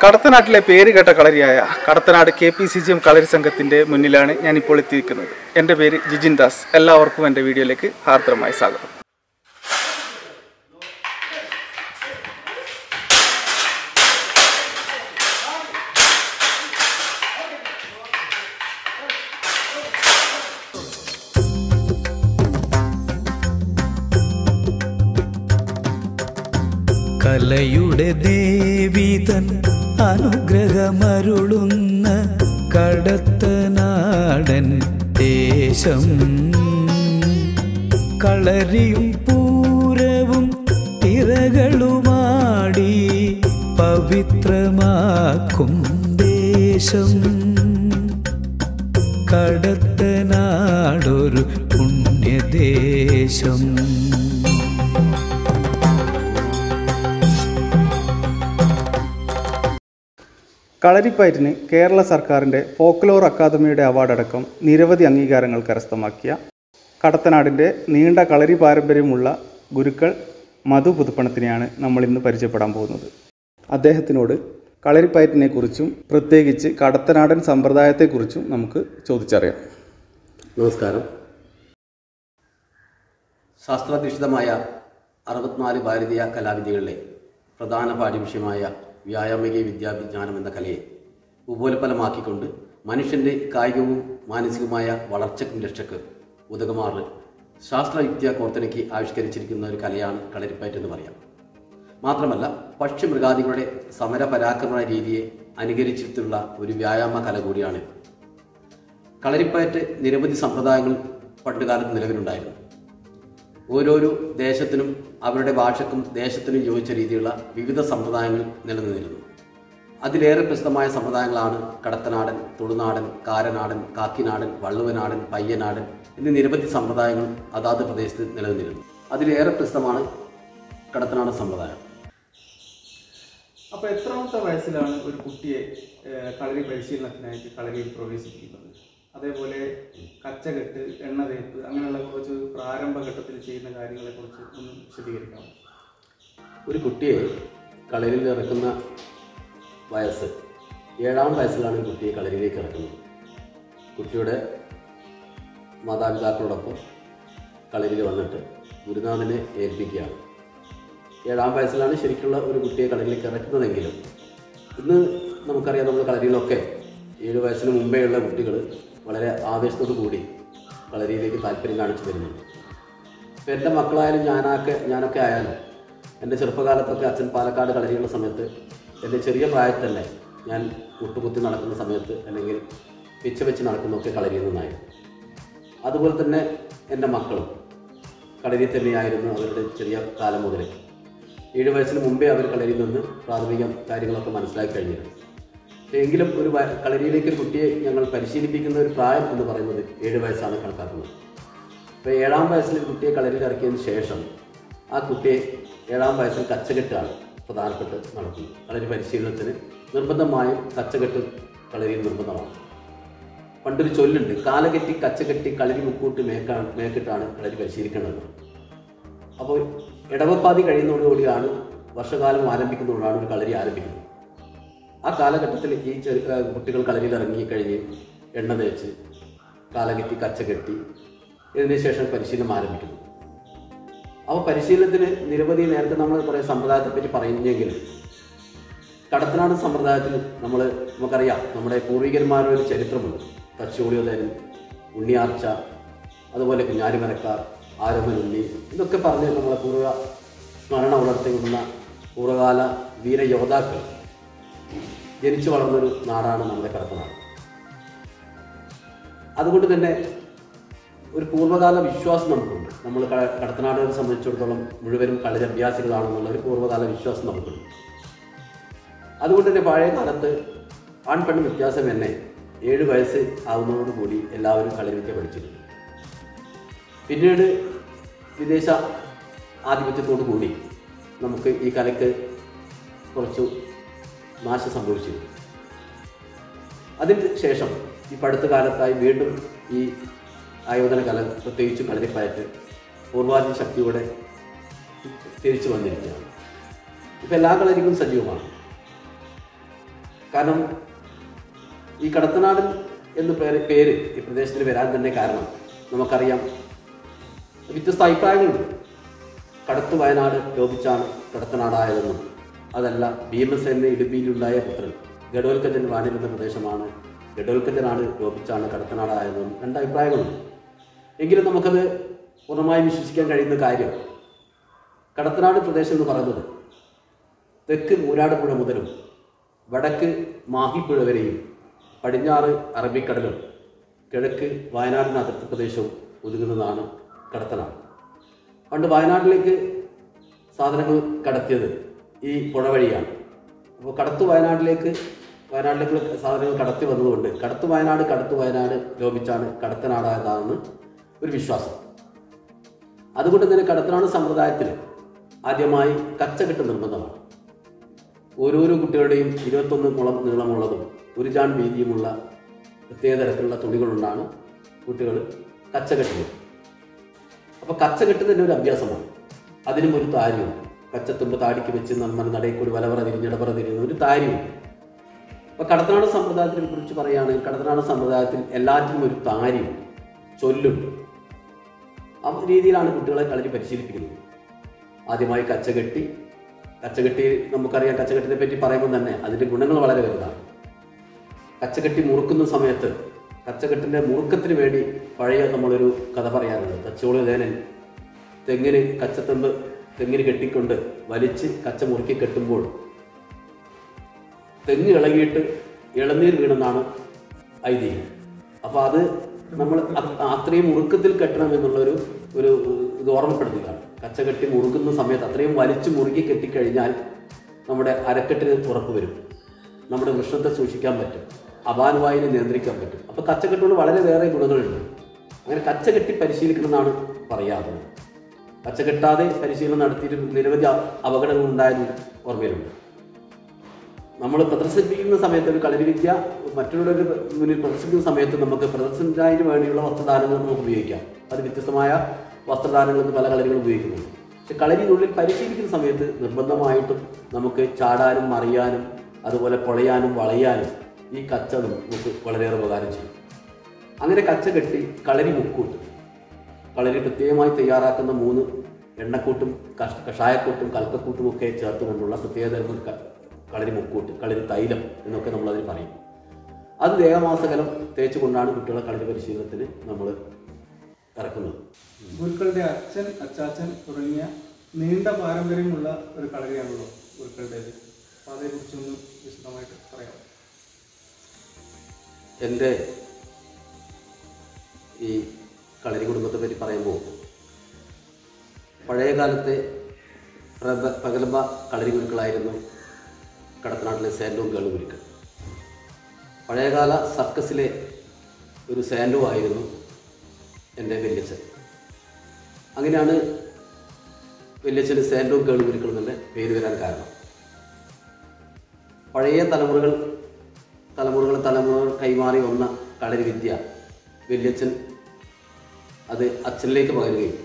കടത്തനാട്ടിലെ പേര് കേട്ട കളരിയായ Kadathanad K P C G M Kalari സംഘത്തിന്റെ മുന്നിലാണ് ഞാൻ ഇപ്പോൾ എത്തിയിരിക്കുന്നത് എൻ്റെ പേര് ജിജിൻ ദാസ് എല്ലാവർക്കും എൻ്റെ വീഡിയോയിലേക്ക് ഹാർദരമായ സ്വാഗതം കലയുടെ ദേവിതൻ അനുഗ്രഹമരുളുന്ന കടത്തനാടൻ ദേശം കളരിയും പൂരവും തിരകളുമാടി പവിത്രമാക്കും ദേശം കടത്തനാടൊരു പുണ്യദേശം കളരിപ്പയറ്റിന് കേരള സർക്കാരിൻ്റെ ഫോക്ലോർ അക്കാദമിയുടെ അവാർഡടക്കം നിരവധി അംഗീകാരങ്ങൾ കരസ്ഥമാക്കിയ കടത്തനാടിൻ്റെ നീണ്ട കളരി പാരമ്പര്യമുള്ള ഗുരുക്കൾ മധു പുതുപ്പണത്തിനെയാണ് നമ്മൾ ഇന്ന് പരിചയപ്പെടാൻ പോകുന്നത് അദ്ദേഹത്തിനോട് കളരിപ്പയറ്റിനെക്കുറിച്ചും പ്രത്യേകിച്ച് കടത്തനാടൻ സമ്പ്രദായത്തെക്കുറിച്ചും നമുക്ക് ചോദിച്ചറിയാം നമസ്കാരം ശാസ്ത്രാധിഷ്ഠിതമായ അറുപത്തിനാല് ഭാരതീയ കലാവിദ്യകളിലെ പ്രധാന പാഠ്യവിഷയമായ വ്യായാമിക വിദ്യാവിജ്ഞാനം എന്ന കലയെ ഉപോൽഫലമാക്കിക്കൊണ്ട് മനുഷ്യൻ്റെ കായികവും മാനസികവുമായ വളർച്ചയ്ക്കും രക്ഷയ്ക്ക് ഉതകുമാറ് ശാസ്ത്രയുക്തിയ കോർത്തനയ്ക്ക് ആവിഷ്കരിച്ചിരിക്കുന്ന ഒരു കലയാണ് കളരിപ്പയറ്റ് എന്ന് പറയാം മാത്രമല്ല പക്ഷിമൃഗാദികളുടെ സമര പരാക്രമണ രീതിയെ അനുകരിച്ചിട്ടുള്ള ഒരു വ്യായാമ കല കൂടിയാണിത് കളരിപ്പയറ്റ് നിരവധി സമ്പ്രദായങ്ങൾ പണ്ടുകാലത്ത് നിലവിലുണ്ടായിരുന്നു ഓരോരോ ദേശത്തിനും അവരുടെ ഭാഷക്കും ദേശത്തിനും യോജിച്ച രീതിയിലുള്ള വിവിധ സമ്പ്രദായങ്ങൾ നിലനിന്നിരുന്നു അതിലേറെ പ്രസിദ്ധമായ സമ്പ്രദായങ്ങളാണ് കടത്തനാടൻ തുളുനാടൻ കാരനാടൻ കാക്കിനാടൻ വള്ളുവനാടൻ പയ്യനാടൻ എന്നീ നിരവധി സമ്പ്രദായങ്ങൾ അതാത് പ്രദേശത്ത് നിലനിന്നിരുന്നു അതിലേറെ പ്രസിദ്ധമാണ് കടത്തനാടൻ സമ്പ്രദായം അപ്പോൾ എത്രാമത്തെ വയസ്സിലാണ് ഒരു കുട്ടിയെ ഏഹ്, കളരി പരിശീലനത്തിനായിട്ട് കളരിയിൽ പ്രവേശിപ്പിക്കുന്നത് അതേപോലെ കച്ചകെട്ട് എണ്ണ തേപ്പ് അങ്ങനെയുള്ള കുറച്ച് പ്രാരംഭഘട്ടത്തിൽ ചെയ്യുന്ന കാര്യങ്ങളെക്കുറിച്ച് ഒന്ന് വിശദീകരിക്കാമോ ഒരു കുട്ടിയെ കളരിയിൽ ഇറക്കുന്ന വയസ്സ് ഏഴാം വയസ്സിലാണ് ഒരു കുട്ടിയെ കളരിയിലേക്ക് ഇറക്കുന്നത് കുട്ടിയുടെ മാതാപിതാക്കളോടൊപ്പം കളരിയിൽ വന്നിട്ട് ഗുരുനാഥനെ ഏൽപ്പിക്കുകയാണ് ഏഴാം വയസ്സിലാണ് ശരിക്കുള്ള ഒരു കുട്ടിയെ കളരിയിലേക്ക് ഇറക്കുന്നതെങ്കിലും ഇന്ന് നമുക്കറിയാം നമ്മൾ കളരിയിലൊക്കെ ഏഴ് വയസ്സിന് മുമ്പേ ഉള്ള കുട്ടികൾ വളരെ ആവേശത്തോടു കൂടി കളരിയിലേക്ക് താല്പര്യം കാണിച്ചു വരുന്നുണ്ട് ഇപ്പം എൻ്റെ മക്കളായാലും ഞാനൊക്കെ ഞാനൊക്കെ ആയാലും എൻ്റെ ചെറുപ്പകാലത്തൊക്കെ അച്ഛൻ പാലക്കാട് കളരിയുള്ള സമയത്ത് എൻ്റെ ചെറിയ പ്രായത്തിൽ തന്നെ ഞാൻ മുട്ടുകുത്തി നടക്കുന്ന സമയത്ത് അല്ലെങ്കിൽ പിച്ച വെച്ച് നടക്കുന്നതൊക്കെ കളരിയിൽ നിന്നായിരുന്നു അതുപോലെ തന്നെ എൻ്റെ മക്കളും കളരിയിൽ തന്നെയായിരുന്നു അവരുടെ ചെറിയ കാലം മുതൽ ഏഴ് വയസ്സിന് മുമ്പേ അവർ കളരിയിൽ നിന്ന് പ്രാഥമിക കാര്യങ്ങളൊക്കെ മനസ്സിലാക്കി കഴിഞ്ഞിരുന്നു പക്ഷേ എങ്കിലും ഒരു വയ- കളരിയിലേക്ക് ഒരു കുട്ടിയെ ഞങ്ങൾ പരിശീലിപ്പിക്കുന്ന ഒരു പ്രായം എന്ന് പറയുന്നത് ഏഴ് വയസ്സാണ് കണക്കാക്കുന്നത് ഇപ്പോൾ ഏഴാം വയസ്സിൽ ഒരു കുട്ടിയെ കളരിയിൽ ഇറക്കിയതിന് ശേഷം ആ കുട്ടിയെ ഏഴാം വയസ്സിൽ കച്ചകെട്ടാണ് പ്രധാനപ്പെട്ട് നടത്തുന്നത് കളരി പരിശീലനത്തിന് നിർബന്ധമായും കച്ചകെട്ട് കളരിയിൽ നിർബന്ധമാണ് പണ്ടൊരു ചൊല്ലുണ്ട് കാലകെട്ടി കച്ചകെട്ടി കളരി മുക്കൂട്ട് മേക്കാണ് മേക്കിട്ടാണ് കളരി പരിശീലിക്കേണ്ടത് അപ്പോൾ ഇടവപ്പാതി കഴിയുന്നതോടുകൂടിയാണ് വർഷകാലം ആരംഭിക്കുന്നതോടാണ് ഒരു കളരി ആരംഭിക്കുന്നത് ആ കാലഘട്ടത്തിൽ ഈ ചെറു ആ, കുട്ടികൾ കളരിയിൽ ഇറങ്ങി കഴിഞ്ഞ് എണ്ണ തേച്ച് കാലകെട്ടി കച്ച കെട്ടി ഇതിന് ശേഷം പരിശീലനം ആരംഭിക്കുന്നു അപ്പോൾ പരിശീലനത്തിന് നിരവധി നേരത്തെ നമ്മൾ കുറേ സമ്പ്രദായത്തെ പറ്റി പറയുന്നെങ്കിലും കടത്തനാട് സമ്പ്രദായത്തിൽ നമ്മൾ നമുക്കറിയാം നമ്മുടെ പൂർവികന്മാരുടെ ഒരു ചരിത്രമുണ്ട് തച്ചോളിയോദരൻ ഉണ്ണിയാർച്ച അതുപോലെ കുഞ്ഞാലിമരക്കാർ ആരോമൻ ഉണ്ണി ഇതൊക്കെ പറഞ്ഞ് നമ്മളെ പൂർവ്വ സ്മരണ വളർത്തിക്കൊണ്ടുന്ന പൂർവ്വകാല വീരയോദ്ധാക്കൾ ജനിച്ചു വളർന്നൊരു നാടാണ് നമ്മുടെ കടത്തനാട് അതുകൊണ്ട് തന്നെ ഒരു പൂർവ്വകാല വിശ്വാസം നമുക്കുണ്ട് നമ്മൾ ക- കടത്തനാടുകളെ സംബന്ധിച്ചിടത്തോളം മുഴുവനും കളരി അഭ്യാസികളാണെന്നുള്ള ഒരു പൂർവ്വകാല വിശ്വാസം നമുക്കുണ്ട് അതുകൊണ്ട് തന്നെ പഴയ കാലത്ത് ആൺ പെണ്ണ് വ്യത്യാസം തന്നെ ഏഴ് വയസ്സ് ആവുന്നതോടുകൂടി എല്ലാവരും കളരി വിദ്യ പഠിച്ചിരുന്നു പിന്നീട് വിദേശ ആധിപത്യത്തോടു കൂടി നമുക്ക് ഈ കലയ്ക്ക് കുറച്ചു നാശം സംഭവിച്ചിരുന്നു അതിന് ശേഷം ഈ പടുത്ത കാലത്തായി വീണ്ടും ഈ ആയോധന കല പ്രത്യേകിച്ച് കളരിപ്പയറ്റ് പൂർവാധി ശക്തിയോടെ തിരിച്ചു വന്നിരിക്കുകയാണ് ഇപ്പം എല്ലാ കളരിക്കും സജീവമാണ് കാരണം ഈ കടത്തനാടൻ എന്ന് പേര് പേര് ഈ പ്രദേശത്തിന് വരാൻ തന്നെ കാരണം നമുക്കറിയാം വ്യത്യസ്ത അഭിപ്രായങ്ങളുണ്ട് കടത്തു വയനാട് ലോപിച്ചാണ് കടത്തനാടായതെന്നും അതല്ല ഭീമസേന ഇടുപ്പിയിലുണ്ടായ പുത്രൻ ഗഡോൽക്കജൻ വാണിരുന്ന പ്രദേശമാണ് ഗഡോൽക്കജനാണ് ലോപിച്ചാണ് കടത്തനാടായതെന്നും രണ്ട് അഭിപ്രായങ്ങളുണ്ട് എങ്കിലും നമുക്കത് പൂർണ്ണമായും വിശ്വസിക്കാൻ കഴിയുന്ന കാര്യം കടത്തനാട് പ്രദേശം എന്ന് പറയുന്നത് തെക്ക് മൂരാടുപുഴ മുതലും വടക്ക് മാഹിപ്പുഴ വരെയും പടിഞ്ഞാറ് അറബിക്കടലും കിഴക്ക് വയനാടിന് അതിർത്തി പ്രദേശവും ഒതുങ്ങുന്നതാണ് കടത്തനാട് പണ്ട് വയനാട്ടിലേക്ക് സാധനങ്ങൾ കടത്തിയത് ഈ പുഴ വഴിയാണ് അപ്പോൾ കടത്തു വയനാട്ടിലേക്ക് വയനാട്ടിലേക്ക് സാധനങ്ങൾ കടത്തി വന്നതുകൊണ്ട് കടത്തു വയനാട് കടത്തു വയനാട് ലോപിച്ചാണ് കടത്തനാടായതാണ് ഒരു വിശ്വാസം അതുകൊണ്ട് തന്നെ കടത്തനാട് സമ്പ്രദായത്തിൽ ആദ്യമായി കച്ചകെട്ട് നിർബന്ധമാണ് ഓരോരോ കുട്ടികളുടെയും ഇരുപത്തൊന്ന് മുളം നീളമുള്ളതും ഒരു ജാൺ വീതിയുമുള്ള പ്രത്യേക തരത്തിലുള്ള തുണികളുണ്ടാണ് കുട്ടികൾ കച്ചകെട്ടുന്നത് അപ്പോൾ കച്ചകെട്ട് തന്നെ ഒരു അഭ്യാസമാണ് അതിനും ഒരു താരിയുണ്ട് കച്ചത്തുമ്പ് താടിക്ക് വെച്ച് നമ്മൾ നടയിൽ കൂടി വലവറ തിരിഞ്ഞ് ഇടവറ തിരിയുന്ന ഒരു താരിയുണ്ട് അപ്പോൾ കടത്തനാട് സമ്പ്രദായത്തിനെ കുറിച്ച് പറയുകയാണെങ്കിൽ കടത്തനാട് സമ്പ്രദായത്തിൽ എല്ലാറ്റിനും ഒരു താരിയുണ്ട് ചൊല്ലുണ്ട് ആ രീതിയിലാണ് കുട്ടികളെ കളരി പരിശീലിപ്പിക്കുന്നത് ആദ്യമായി കച്ചകെട്ടി കച്ചകെട്ടി നമുക്കറിയാം കച്ചകെട്ടിനെ പറ്റി പറയുമ്പോൾ തന്നെ അതിൻ്റെ ഗുണങ്ങൾ വളരെ വലുതാണ് കച്ചകെട്ടി മുറുക്കുന്ന സമയത്ത് കച്ചകെട്ടിൻ്റെ മുറുക്കത്തിന് വേണ്ടി പഴയ നമ്മളൊരു കഥ പറയാറുണ്ട് തച്ചോളി ദേനൻ തെങ്ങിന് കച്ചത്തമ്പ് തെങ്ങിന് കെട്ടിക്കൊണ്ട് വലിച്ച് കച്ച മുറുക്കി കെട്ടുമ്പോൾ തെങ്ങ് ഇളകിയിട്ട് ഇളനീർ വീണെന്നാണ് ഐതിഹ്യം അപ്പോൾ അത് നമ്മൾ അത് അത്രയും മുറുക്കത്തിൽ കെട്ടണം എന്നുള്ളൊരു ഒരു ഇത് ഓർമ്മപ്പെടുത്തുകയാണ് കച്ച കെട്ടി മുറുക്കുന്ന സമയത്ത് അത്രയും വലിച്ചു മുറുക്കി കെട്ടിക്കഴിഞ്ഞാൽ നമ്മുടെ അരക്കെട്ടിന് ഉറപ്പ് വരും നമ്മുടെ വൃഷ്ണത്തെ സൂക്ഷിക്കാൻ പറ്റും അപാനവായുവിനെ നിയന്ത്രിക്കാൻ പറ്റും അപ്പോൾ കച്ചകെട്ടുകൊണ്ട് വളരെ വേറെ ഗുണങ്ങളുണ്ട് അങ്ങനെ കച്ച കെട്ടി പരിശീലിക്കണമെന്നാണ് പറയാറുള്ളത് കച്ച കെട്ടാതെ പരിശീലനം നടത്തിയിട്ട് നിരവധി അ- അപകടങ്ങൾ ഉണ്ടായതും ഓർമ്മയിലുണ്ട് നമ്മൾ പ്രദർശിപ്പിക്കുന്ന സമയത്ത് ഒരു കളരിവിദ്യ മറ്റുള്ളവരുടെ മുന്നിൽ പ്രദർശിപ്പിക്കുന്ന സമയത്ത് നമുക്ക് പ്രദർശനത്തിന് വേണ്ടിയുള്ള വസ്ത്രധാരണങ്ങൾ നമുക്ക് ഉപയോഗിക്കാം അത് വ്യത്യസ്തമായ വസ്ത്രധാരണങ്ങൾ ഇന്ന് പല കളരികളും ഉപയോഗിക്കുന്നുണ്ട് പക്ഷെ കളരിനുള്ളിൽ പരിശീലിക്കുന്ന സമയത്ത് നിർബന്ധമായിട്ടും നമുക്ക് ചാടാനും മറിയാനും അതുപോലെ പൊളയാനും വളയാനും ഈ കച്ച നമുക്ക് വളരെയേറെ ഉപകാരം ചെയ്യും അങ്ങനെ കച്ച കെട്ടി കളരി മുക്കൂട്ട് കളരി പ്രത്യേകമായി തയ്യാറാക്കുന്ന മൂന്ന് എണ്ണക്കൂട്ടും കഷ- കഷായക്കൂട്ടും കൽക്കക്കൂട്ടും ഒക്കെ ചേർത്തുകൊണ്ടുള്ള പ്രത്യേക തരം ഒരു ക- കളരി മുക്കൂട്ട് കളരി തൈലം എന്നൊക്കെ നമ്മൾ അതിന് പറയും അത് ദേഹമാസകലം തേച്ച് കൊണ്ടാണ് കുട്ടികളെ കളരി പരിശീലനത്തിന് നമ്മൾ ഇറക്കുന്നത് ഗുരുക്കളുടെ അച്ഛൻ അച്ചാച്ചൻ തുടങ്ങിയ നീണ്ട പാരമ്പര്യമുള്ള ഒരു കളരിയാണല്ലോ ഗുരുക്കളുടേത് അപ്പോൾ അതേക്കുറിച്ചൊന്ന് വിശദമായിട്ട് പറയാം എൻ്റെ ഈ കളരി കുടുംബത്തെ പറ്റി പറയുമ്പോൾ പഴയ കാലത്തെ പ്രഗ പ്രഗത്ഭ കളരി ഗുരുക്കളായിരുന്നു കടത്തനാട്ടിലെ സാൻഡോ ഗേൾ ഗുരുക്കൾ പഴയകാല സർക്കസിലെ ഒരു സാൻഡോ ആയിരുന്നു എൻ്റെ വല്യച്ഛൻ അങ്ങനെയാണ് വല്യച്ഛന് സാൻഡോ ഗേൾ ഗുരുക്കൾ എന്നുള്ള പേര് വരാൻ കാരണം പഴയ തലമുറകൾ തലമുറകൾ തലമുറകൾ കൈമാറി വന്ന കളരി വിദ്യ വല്യച്ഛൻ അത് അച്ഛനിലേക്ക് പകരുകയും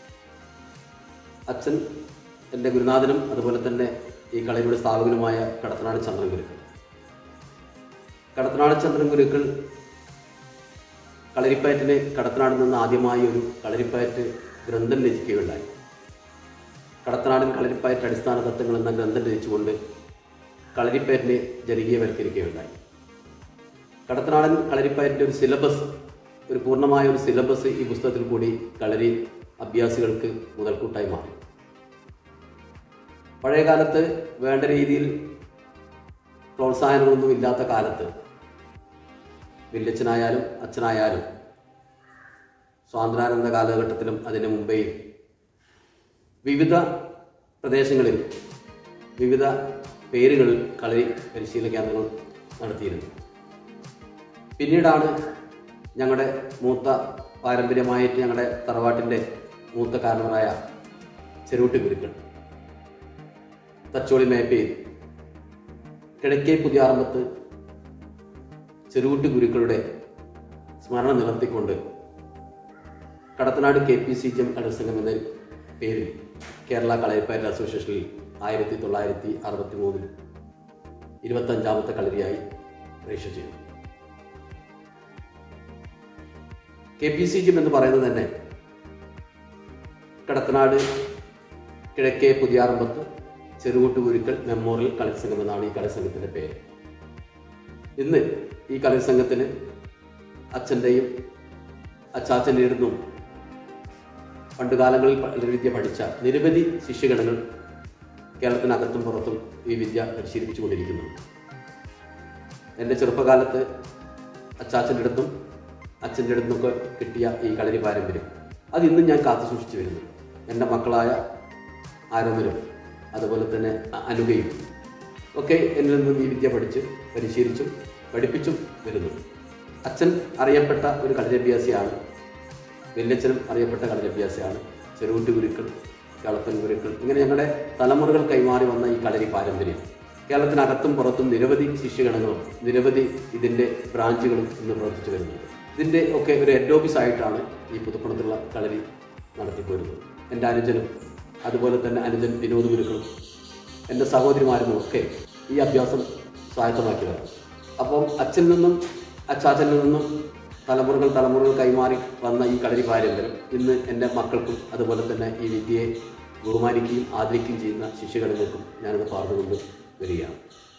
അച്ഛൻ എൻ്റെ ഗുരുനാഥനും അതുപോലെ തന്നെ ഈ കളരിയുടെ സ്ഥാപകനുമായ കടത്തനാട് ചന്ദ്രൻ ഗുരുക്കൾ കടത്തനാട് ചന്ദ്രൻ ഗുരുക്കൾ കളരിപ്പയറ്റിന് കടത്തനാടിൽ നിന്ന് ആദ്യമായി ഒരു കളരിപ്പയറ്റ് ഗ്രന്ഥം രചിക്കുകയുണ്ടായി കടത്തനാടൻ കളരിപ്പയറ്റ് അടിസ്ഥാന തത്വങ്ങൾ എന്ന ഗ്രന്ഥം രചിച്ചുകൊണ്ട് കളരിപ്പയറ്റിനെ ജനകീയവൽക്കരിക്കുകയുണ്ടായി കടത്തനാടൻ കളരിപ്പയറ്റിൻ്റെ ഒരു സിലബസ് ഒരു പൂർണ്ണമായ ഒരു സിലബസ് ഈ പുസ്തകത്തിൽ കൂടി കളരി അഭ്യാസികൾക്ക് മുതൽക്കൂട്ടായി മാറി പഴയ കാലത്ത് വേണ്ട രീതിയിൽ പ്രോത്സാഹനങ്ങളൊന്നും ഇല്ലാത്ത കാലത്ത് വല്യച്ഛനായാലും അച്ഛനായാലും സ്വാതന്ത്ര്യാനന്ദ കാലഘട്ടത്തിലും അതിന് മുമ്പേയും വിവിധ പ്രദേശങ്ങളിൽ വിവിധ പേരുകളിൽ കളരി പരിശീലന കേന്ദ്രങ്ങൾ നടത്തിയിരുന്നു പിന്നീടാണ് ഞങ്ങളുടെ മൂത്ത പാരമ്പര്യമായിട്ട് ഞങ്ങളുടെ തറവാട്ടിൻ്റെ മൂത്ത കാരണവരായ ചെറുകുട്ടി ഗുരുക്കൾ തച്ചോളി മേപ്പയിൽ കിഴക്കേ പുതിയാറമ്പത്ത് ചെറുകുട്ടി ഗുരുക്കളുടെ സ്മരണ നിലർത്തിക്കൊണ്ട് Kadathanad K P C G M Kalarisangham എന്ന പേരിൽ കേരള കളരിപ്പയറ്റ് അസോസിയേഷനിൽ ആയിരത്തി തൊള്ളായിരത്തി അറുപത്തി മൂന്നിൽ ഇരുപത്തഞ്ചാമത്തെ കളരിയായി രജിസ്റ്റർ ചെയ്തു കെ പി സി ജിം എന്ന് പറയുന്നത് തന്നെ കടത്തനാട് കിഴക്കേ പുതിയാറമ്പത്ത് ചെറുകൂട്ടുകുരുക്കൽ മെമ്മോറിയൽ കളിസംഘം എന്നാണ് ഈ കളിസംഘത്തിൻ്റെ പേര് ഇന്ന് ഈ കളിസംഘത്തിന് അച്ഛൻ്റെയും അച്ചാച്ചൻ്റെ ഇരുന്നും പണ്ടുകാലങ്ങളിൽ കളരി വിദ്യ പഠിച്ച നിരവധി ശിഷ്യഗണങ്ങൾ കേരളത്തിനകത്തും പുറത്തും ഈ വിദ്യ പരിശീലിപ്പിച്ചുകൊണ്ടിരിക്കുന്നുണ്ട് എൻ്റെ ചെറുപ്പകാലത്ത് അച്ചാച്ചൻ്റെ അടുത്തും അച്ഛൻ്റെ അടുത്തുമൊക്കെ കിട്ടിയ ഈ കളരി പാരമ്പര്യം അത് ഇന്നും ഞാൻ കാത്തു സൂക്ഷിച്ചു വരുന്നു എൻ്റെ മക്കളായ ആരോമലും അതുപോലെ തന്നെ അ- അനുകയും ഒക്കെ എന്നിൽ നിന്നും ഈ വിദ്യ പഠിച്ച് പരിശീലിച്ചും പഠിപ്പിച്ചും വരുന്നു അച്ഛൻ അറിയപ്പെട്ട ഒരു കളരിയഭ്യാസിയാണ് വല്യച്ഛനും അറിയപ്പെട്ട കളരിയഭ്യാസിയാണ് ചെറുകുട്ടി ഗുരുക്കൾ കളപ്പൻ ഗുരുക്കൾ ഇങ്ങനെ ഞങ്ങളുടെ തലമുറകൾ കൈമാറി വന്ന ഈ കളരി പാരമ്പര്യം കേരളത്തിനകത്തും പുറത്തും നിരവധി ശിഷ്യഗണങ്ങളും നിരവധി ഇതിൻ്റെ ബ്രാഞ്ചുകളും ഇന്ന് പ്രവർത്തിച്ചു വരുന്നുണ്ട് ഇതിൻ്റെ ഒക്കെ ഒരു ഹെഡ് ഓഫീസ് ആയിട്ടാണ് ഈ പുതുപ്പണത്തുള്ള കളരി നടത്തിപ്പോരുന്നത് എൻ്റെ അനുജനും അതുപോലെ തന്നെ അനുജൻ വിനോദ് ഗുരുക്കളും എൻ്റെ സഹോദരിമാരും ഒക്കെ ഈ അഭ്യാസം സ്വായത്തമാക്കിയതാണ് അപ്പം അച്ഛൻ നിന്നും അച്ചാച്ചനിൽ നിന്നും തലമുറകൾ തലമുറകൾ കൈമാറി വന്ന ഈ കളരി പാരമ്പര്യം ഇന്ന് എൻ്റെ മക്കൾക്കും അതുപോലെ തന്നെ ഈ വിദ്യയെ ബഹുമാനിക്കുകയും ആദരിക്കുകയും ചെയ്യുന്ന ശിഷ്യഗണങ്ങൾക്കും ഞാനത് പാർന്നുകൊണ്ട് വരികയാണ്